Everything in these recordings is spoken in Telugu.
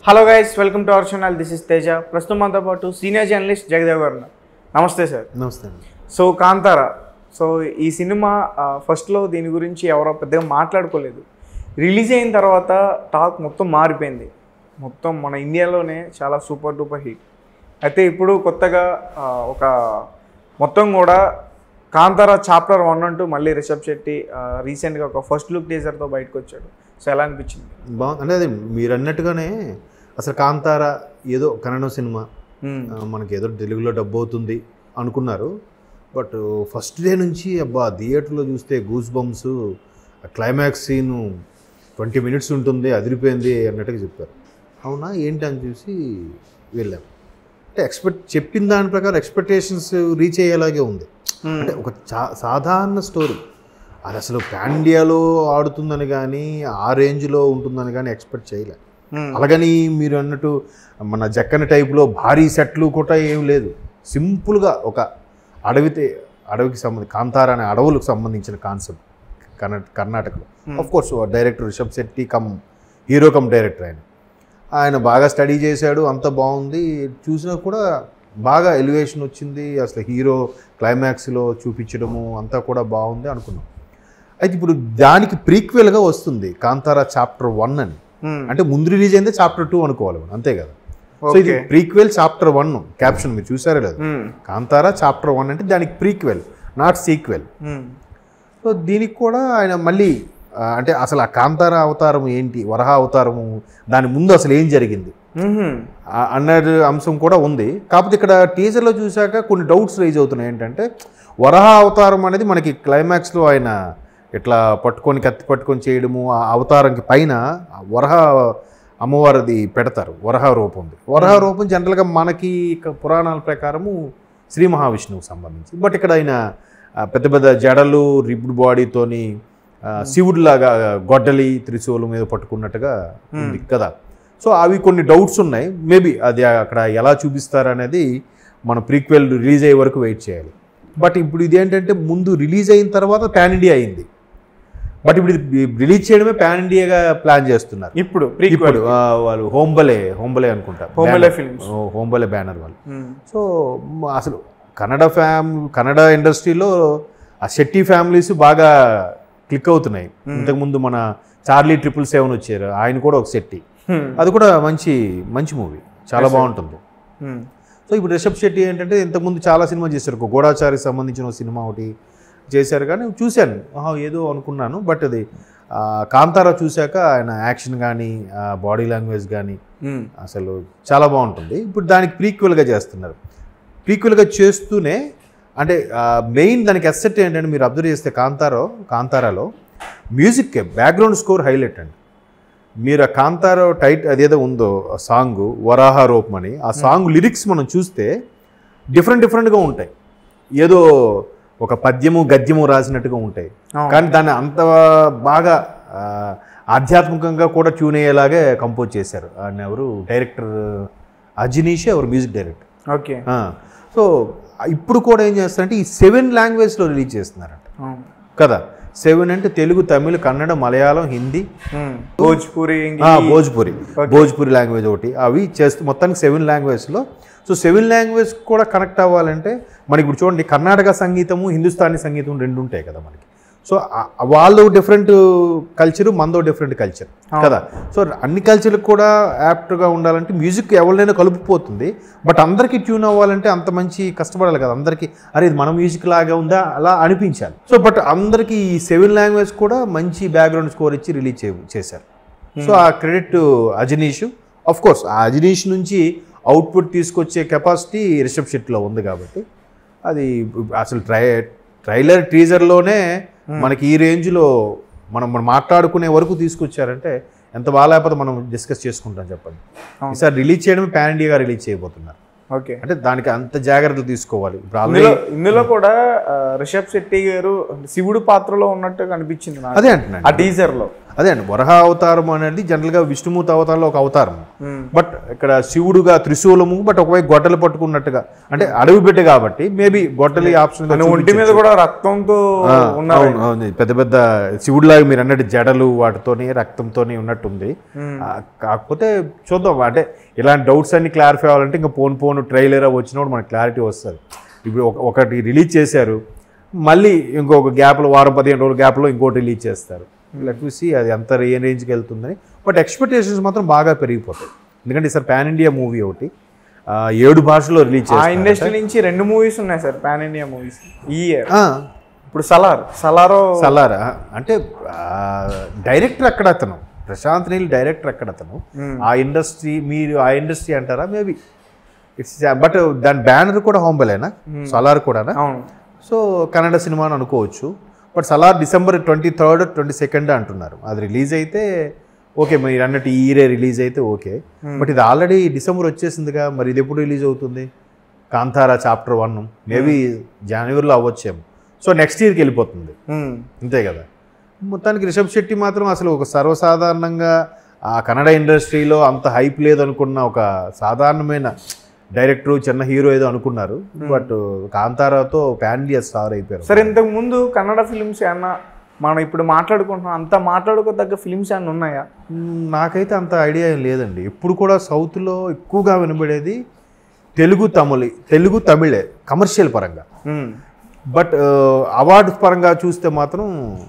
Hello guys welcome to our channel this is Teja ప్రస్తుతం మనతో పాటు సీనియర్ జర్నలిస్ట్ జగదేవ్ గారు ఉన్నారు. నమస్తే సార్ నమస్తే అండి సో కాంతారా సో ఈ సినిమా ఆ, ఫస్ట్లో దీని గురించి ఎవరో పెద్దగా మాట్లాడుకోలేదు రిలీజ్ అయిన తర్వాత టాక్ మొత్తం మారిపోయింది మొత్తం మన ఇండియాలోనే చాలా సూపర్ డూపర్ హిట్ అయితే ఇప్పుడు కొత్తగా ఆ, ఒక మొత్తం కూడా కాంతారా చాప్టర్ వన్ అంటూ మళ్ళీ రిషబ్ శెట్టి రీసెంట్గా ఒక ఫస్ట్ లుక్ టీజర్తో బయటకు వచ్చాడు సో ఎలా అనిపించింది బాగుంది అంటే అది మీరు అన్నట్టుగానే అసలు కాంతార ఏదో కన్నడం సినిమా మ్మ్. ఆ, మనకి ఏదో తెలుగులో డబ్బు అవుతుంది అనుకున్నారు బట్ ఫస్ట్ డే నుంచి అబ్బా థియేటర్లో చూస్తే goose bumps climax scene twenty minutes ఉంటుంది అదిరిపోయింది అన్నట్టుగా చెప్పారు అవునా ఏంటి అని చూసి వెళ్ళాం అంటే ఎక్స్పెక్ట్ చెప్పిన దాని ప్రకారం ఎక్స్పెక్టేషన్స్ రీచ్ అయ్యేలాగే ఉంది మ్మ్. అంటే ఒక చా- సాధారణ స్టోరీ అది అసలు పాన్ ఇండియాలో ఆడుతుందని కానీ ఆ రేంజ్లో ఉంటుందని కానీ ఎక్స్పెక్ట్ చేయలే మ్మ్. అలాగని మీరు అన్నట్టు మన జక్కని టైప్లో భారీ సెట్లు కూడా ఏం లేదు సింపుల్గా ఒక అడవితే అడవికి సంబంధించి కాంతార అనే అడవులకు సంబంధించిన కాన్సెప్ట్ కర్ణా కర్ణాటకలో of course director Rishab Shetty cum hero cum director ఆయన ఆయన బాగా స్టడీ చేశాడు అంత బాగుంది చూసినా కూడా బాగా ఎలివేషన్ వచ్చింది అసలు హీరో క్లైమాక్స్లో చూపించడము అంతా కూడా బాగుంది అనుకున్నాం అయితే ఇప్పుడు దానికి ప్రీక్వెల్గా వస్తుంది కాంతారా చాప్టర్ వన్ అని మ్మ్. అంటే ముందు రిలీజ్ అయిందే చాప్టర్ టూ అనుకోవాలి మనం అంతే కదా సో ఇది Okay. Prequel chapter one caption మీరు చూసారా లేదు మ్మ్. కాంతారా చాప్టర్ వన్ అంటే దానికి ప్రీక్వెల్ నాట్ సీక్వెల్ మ్మ్. సో దీనికి కూడా ఆయన మళ్ళీ ఆ, అంటే అసలు ఆ కాంతార అవతారం ఏంటి వరహ అవతారము దాని ముందు అసలు ఏం జరిగింది మ్మ్. ఆ అన్నది అంశం కూడా ఉంది కాకపోతే ఇక్కడ టీజర్లో చూశాక కొన్ని డౌట్స్ రైజ్ అవుతున్నాయి ఏంటంటే వరహ అవతారం అనేది మనకి క్లైమాక్స్లో ఆయన ఇట్లా పట్టుకొని కత్తి పట్టుకొని చేయడము ఆ అవతారంకి పైన ఆ వరహ అమ్మవారిది పెడతారు వరహ రూపం ఉంది వరహ రూపం జనరల్గా మనకి ఇక పురాణాల ప్రకారము శ్రీ మహావిష్ణువుకి సంబంధించి బట్ ఇక్కడ ఆయన ఆ, పెద్ద పెద్ద జడలు రిబ్డ్ బాడీతోని ఆ, శివుడిలాగా గొడ్డలి త్రిశూలం మీద పట్టుకున్నట్టుగా ఉంది కదా సో అవి కొన్ని డౌట్స్ ఉన్నాయి మేబీ అది అక్కడ ఎలా చూపిస్తారు అనేది మన ప్రీక్వెల్ రిలీజ్ అయ్యే వరకు వెయిట్ చేయాలి బట్ ఇప్పుడు ఇది ఏంటంటే ముందు రిలీజ్ అయిన తర్వాత పాన్ ఇండియా అయింది బట్ ఇప్పుడు ఇది రిలీజ్ చేయడమే పాన్ ఇండియాగా ప్లాన్ చేస్తున్నారు ఇప్పుడు ప్రీక్వెల్ ఇప్పుడు ఆ, వాళ్ళు హోంబలే హోంబలే అనుకుంటా హోంబలే ఫిల్మ్స్ హోంబలే బ్యానర్ వాళ్ళు సో మ- అసలు కన్నడ ఫ్యామ్ కన్నడ ఇండస్ట్రీలో ఆ శెట్టి ఫ్యామిలీస్ బాగా క్లిక్ అవుతున్నాయి ఇంతకుముందు మన చార్లీ ట్రిపుల్ సెవెన్ వచ్చారు ఆయన కూడా ఒక శెట్టి అది కూడా మంచి మంచి మూవీ చాలా బాగుంటుంది సో ఇప్పుడు రిషబ్ శెట్టి ఏంటంటే ఇంతకుముందు చాలా సినిమా చేశారు ఒక గూఢాచారికి సంబంధించిన ఒక సినిమా ఒకటి చేశారు కానీ చూశాను ఆహా, ఏదో అనుకున్నాను బట్ అది ఆ, కాంతారా చూశాక ఆయన యాక్షన్ కానీ బాడీ లాంగ్వేజ్ కానీ అసలు చాలా బాగుంటుంది ఇప్పుడు దానికి ప్రీక్వెల్గా చేస్తున్నారు ప్రీక్వెల్గా చేస్తూనే అంటే మెయిన్ దానికి అసెట్ ఏంటంటే మీరు అబ్జర్వ్ చేస్తే కాంతారో కాంతారాలో మ్యూజిక్ బ్యాక్గ్రౌండ్ స్కోర్ హైలైట్ అండి మీరు ఆ కాంతారో టైట్ అదేదో ఉందో ఆ సాంగ్ వరాహ రూపం అని ఆ సాంగ్ లిరిక్స్ మనం చూస్తే డిఫరెంట్ డిఫరెంట్గా ఉంటాయి ఏదో ఒక పద్యము గద్యము రాసినట్టుగా ఉంటాయి అవును. కానీ దాన్ని అంత బాగా ఆ, ఆధ్యాత్మికంగా కూడా ట్యూన్ అయ్యేలాగే కంపోజ్ చేశారు ఆయన ఎవరు డైరెక్టర్ అజినీష్ ఎవరు మ్యూజిక్ డైరెక్టర్ ఓకే సో ఇప్పుడు కూడా ఏం చేస్తారంటే ఈ సెవెన్ లాంగ్వేజ్లో రిలీజ్ చేస్తున్నారంట కదా సెవెన్ అంటే తెలుగు తమిళ కన్నడ మలయాళం హిందీ భోజ్పూరి ఆ, ఇంగ్లీష్ భోజ్పురి భోజ్పురి లాంగ్వేజ్ ఒకటి అవి చేస్తూ మొత్తానికి సెవెన్ లాంగ్వేజ్లో సో సెవెన్ లాంగ్వేజ్ కూడా కనెక్ట్ అవ్వాలంటే మనకి ఇప్పుడు చూడండి కర్ణాటక సంగీతము హిందుస్థానీ సంగీతం రెండు ఉంటాయి కదా మనకి సో ఆ- వాళ్ళు డిఫరెంట్ కల్చర్ మనదో డిఫరెంట్ కల్చర్ కదా సో అన్ని కల్చర్లకు కూడా యాప్ట్గా ఉండాలంటే మ్యూజిక్ ఎవరినైనా కలుపుపోతుంది బట్ అందరికీ ట్యూన్ అవ్వాలంటే అంత మంచి కష్టపడాలి కదా అందరికీ అరే ఇది మన మ్యూజిక్ లాగా ఉందా అలా అనిపించాలి సో బట్ అందరికీ ఈ సెవెన్ లాంగ్వేజ్ కూడా మంచి బ్యాక్గ్రౌండ్ స్కోర్ ఇచ్చి రిలీజ్ చే చేశారు సో ఆ క్రెడిట్ అజనీష్ అఫ్ కోర్స్ ఆ అజనీష్ నుంచి అవుట్పుట్ తీసుకొచ్చే కెపాసిటీ రిషబ్ శెట్టిలో ఉంది కాబట్టి అది అసలు ట్రై ట్రైలర్ టీజర్లోనే మనకి ఈ రేంజ్లో మనం మనం మాట్లాడుకునే వరకు తీసుకొచ్చారంటే ఎంత బాగా లేకపోతే మనం డిస్కస్ చేసుకుంటాం చెప్పండి అవును. ఈసారి రిలీజ్ చేయడమే పాన్ ఇండియాగా రిలీజ్ చేయబోతున్నారు ఓకే అంటే దానికి అంత జాగ్రత్తలు తీసుకోవాలి ఇప్పుడు ఆల్రెడీ ఇందులో ఇందులో కూడా ఆ, రిషబ్ శెట్టి గారు శివుడు పాత్రలో ఉన్నట్టు కనిపించింది నాకు అదే అంటున్నాను ఆ టీజర్ లో అదే అండి వరహ అవతారం అనేది జనరల్గా విష్ణుమూర్తి అవతారంలో ఒక అవతారం మ్మ్. బట్ ఇక్కడ శివుడుగా త్రిశూలము బట్ ఒకవైపు గొడ్డలు పట్టుకున్నట్టుగా అంటే అడవి బిడ్డ కాబట్టి మేబీ గొడ్డలి ఆప్షన్ మన ఒంటి మీద కూడా రక్తంతో ఉన్నారు అవును అవును పెద్ద పెద్ద శివుడిలాగా మీరు అన్నట్టు జడలు వాటితోని రక్తంతోని ఉన్నట్టుంది ఆ, కాకపోతే చూద్దాం అంటే ఇలాంటి డౌట్స్ అన్ని క్లారిఫై అవ్వాలంటే ఇంకా పోను పోను ట్రైలర్ వచ్చినప్పుడు మనకి క్లారిటీ వస్తుంది ఇప్పుడు ఒక- ఒకటి రిలీజ్ చేశారు మళ్ళీ ఇంకొక గ్యాప్లో వారం పదిహేను రోజుల గ్యాప్లో ఇంకోటి రిలీజ్ చేస్తారు లెట్ చూసి అది ఎంత ఏ రేంజ్కి వెళ్తుందని బట్ ఎక్స్పెక్టేషన్స్ మాత్రం బాగా పెరిగిపోతాయి ఎందుకంటే సార్ పాన్ ఇండియా మూవీ ఒకటి ఆ, ఏడు భాషలో రిలీజ్ ఆ చేస్తారు ఇండస్ట్రీ నుంచి రెండు మూవీస్ ఉన్నాయి సార్ పాన్ ఇండియా మూవీస్ ఈ ఇయర్ ఇప్పుడు సలార్ సలారో సలారా అంటే డైరెక్టర్ అక్కడ అతను ప్రశాంత్ నీల్ డైరెక్టర్ అక్కడ అతను ఆ ఇండస్ట్రీ మీరు ఆ ఇండస్ట్రీ అంటారా మేబీ ఇట్స్ బట్ దాని బ్యానర్ కూడా హోంబలేనా సలార్ కూడానా అవును సో కన్నడ సినిమా అని అనుకోవచ్చు but Salaar December twenty third twenty second అంటున్నారు అది రిలీజ్ అయితే ఓకే మీరు అన్నట్టు ఈ ఇయరే రిలీజ్ అయితే ఓకే బట్ ఇది ఆల్రెడీ డిసెంబర్ వచ్చేసిందిగా మరి ఇది ఎప్పుడు రిలీజ్ అవుతుంది కాంతారా చాప్టర్ వన్ మేబీ జనవరిలో అవ్వచ్చేమో సో నెక్స్ట్ ఇయర్కి వెళ్ళిపోతుంది మ్మ్. అంతే కదా మొత్తానికి రిషబ్ శెట్టి మాత్రం అసలు ఒక సర్వసాధారణంగా ఆ కన్నడ ఇండస్ట్రీలో అంత హైప్ లేదనుకున్న ఒక సాధారణమైన డైరెక్టర్ చిన్న హీరో ఏదో అనుకున్నారు బట్ కాంతారాతో పాన్ ఇండియా స్టార్ అయిపోయారు సరే ఇంతకు ముందు కన్నడ ఫిలిమ్స్ ఏమన్నా మనం ఇప్పుడు మాట్లాడుకుంటున్నాం అంత మాట్లాడుకోదగ్గ ఫిలిమ్స్ ఏమన్నా ఉన్నాయా మ్మ్, నాకైతే అంత ఐడియా ఏం లేదండి ఎప్పుడు కూడా సౌత్లో ఎక్కువగా వినబడేది తెలుగు తమిళ తెలుగు తమిళే కమర్షియల్ పరంగా మ్మ్. బట్ అవార్డు పరంగా చూస్తే మాత్రం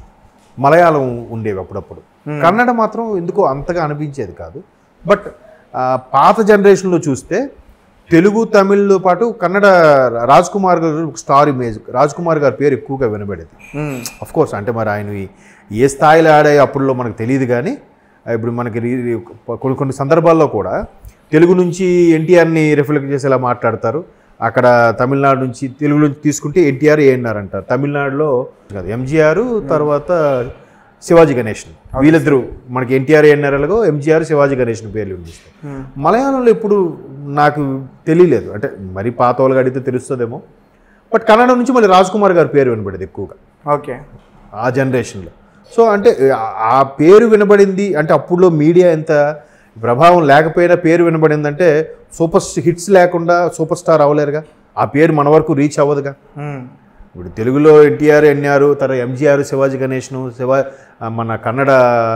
మలయాళం ఉండేవి అప్పుడప్పుడు కన్నడ మాత్రం ఎందుకో అంతగా అనిపించేది కాదు బట్ ఆ, పాత జనరేషన్లో చూస్తే తెలుగు తమిళ్తో పాటు కన్నడ రాజ్ కుమార్ గారు ఒక స్టార్ ఇమేజ్ రాజ్ కుమార్ గారి పేరు ఎక్కువగా వినబడేది మ్మ్. అఫ్ కోర్స్ అంటే మరి ఆయన ఏ స్థాయిలో ఆడే అప్పుడులో మనకు తెలియదు కానీ ఇప్పుడు మనకి రీ- రీ- కొన్ని కొన్ని సందర్భాల్లో కూడా తెలుగు నుంచి ఎన్టీఆర్ని రిఫ్లెక్ట్ చేసేలా మాట్లాడతారు అక్కడ తమిళనాడు నుంచి తెలుగు నుంచి తీసుకుంటే ఎన్టీఆర్ ఏఎన్ఆర్ అంటారు తమిళనాడులో కాదు ఎంజీఆర్ తర్వాత శివాజీ గణేషన్ వీళ్ళిద్దరు మనకి ఎన్టీఆర్ ఏఎన్ఆర్ ఎలాగో ఎంజీఆర్ శివాజీ గణేషన్ పేర్లు ఉండిస్తాయి మ్మ్. మలయాళంలో ఇప్పుడు నాకు తెలియలేదు అంటే మరి పాత వాళ్ళకి అడిగితే తెలుస్తుందేమో బట్ కన్నడ నుంచి మళ్ళీ రాజ్ కుమార్ గారి పేరు వినబడేది ఎక్కువగా ఓకే ఆ జనరేషన్లో సో అంటే ఆ- ఆ పేరు వినబడింది అంటే అప్పుడులో మీడియా ఎంత ప్రభావం లేకపోయినా పేరు వినబడిందంటే సూపర్ హిట్స్ లేకుండా సూపర్ స్టార్ అవ్వలేరుగా ఆ పేరు మన వరకు రీచ్ అవ్వదుగా మ్మ్. ఇప్పుడు తెలుగులో ఎన్టీఆర్ ఎన్ఆర్ తర్వాత ఎంజీఆర్ శివాజీ గణేష్ను శివా ఆ, మన కన్నడ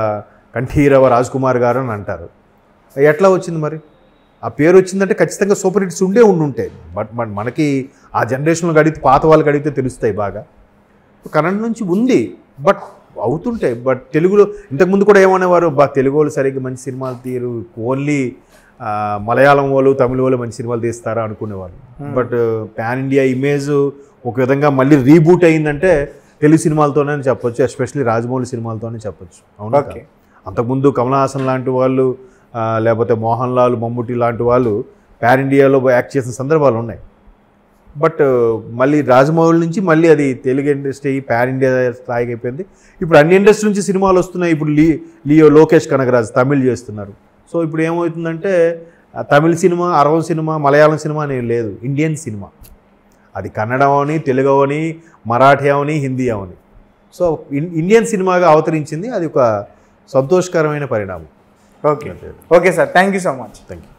కంఠీరవ రాజ్ కుమార్ గారు అని అంటారు ఎట్లా వచ్చింది మరి ఆ పేరు వచ్చిందంటే ఖచ్చితంగా సూపర్ హిట్స్ ఉండే ఉండుంటాయి బట్ మన మనకి ఆ జనరేషన్లో అడిగితే పాత వాళ్ళకి అడిగితే తెలుస్తాయి బాగా కన్నడ నుంచి ఉంది బట్ అవుతుంటాయి బట్ తెలుగులో ఇంతకుముందు కూడా ఏమనేవారు బా తెలుగు వాళ్ళు సరిగ్గా మంచి సినిమాలు తీరు ఓన్లీ మలయాళం వాళ్ళు తమిళ వాళ్ళు మంచి సినిమాలు తీస్తారా అనుకునేవారు బట్ పాన్ ఇండియా ఇమేజ్ ఒక విధంగా మళ్ళీ రీబూట్ అయిందంటే తెలుగు సినిమాలతోనే అని చెప్పొచ్చు ఎస్పెషల్లీ రాజమౌళి సినిమాలతోనే చెప్పొచ్చు అవునా ఓకే అంతకుముందు కమల్ హాసన్ లాంటి వాళ్ళు ఆ, లేకపోతే మోహన్ లాల్ మమ్ముటి లాంటి వాళ్ళు పాన్ ఇండియాలో యాక్ట్ చేసిన సందర్భాలు ఉన్నాయి బట్ మళ్ళీ రాజమౌళి నుంచి మళ్ళీ అది తెలుగు ఇండస్ట్రీ పాన్ ఇండియా స్థాయికి అయిపోయింది ఇప్పుడు అన్ని ఇండస్ట్రీ నుంచి సినిమాలు వస్తున్నాయి ఇప్పుడు లీ లియో లోకేష్ కనగరాజ్ తమిళ్ చేస్తున్నారు సో ఇప్పుడు ఏమవుతుందంటే ఆ తమిళ సినిమా అరవం సినిమా మలయాళం సినిమా అనేది లేదు ఇండియన్ సినిమా అది కన్నడం అని తెలుగు అవని మరాఠీ అవని హిందీ అవని సో ఇన్- ఇండియన్ సినిమాగా అవతరించింది అది ఒక సంతోషకరమైన పరిణామం okay okay sir thank you so much thank you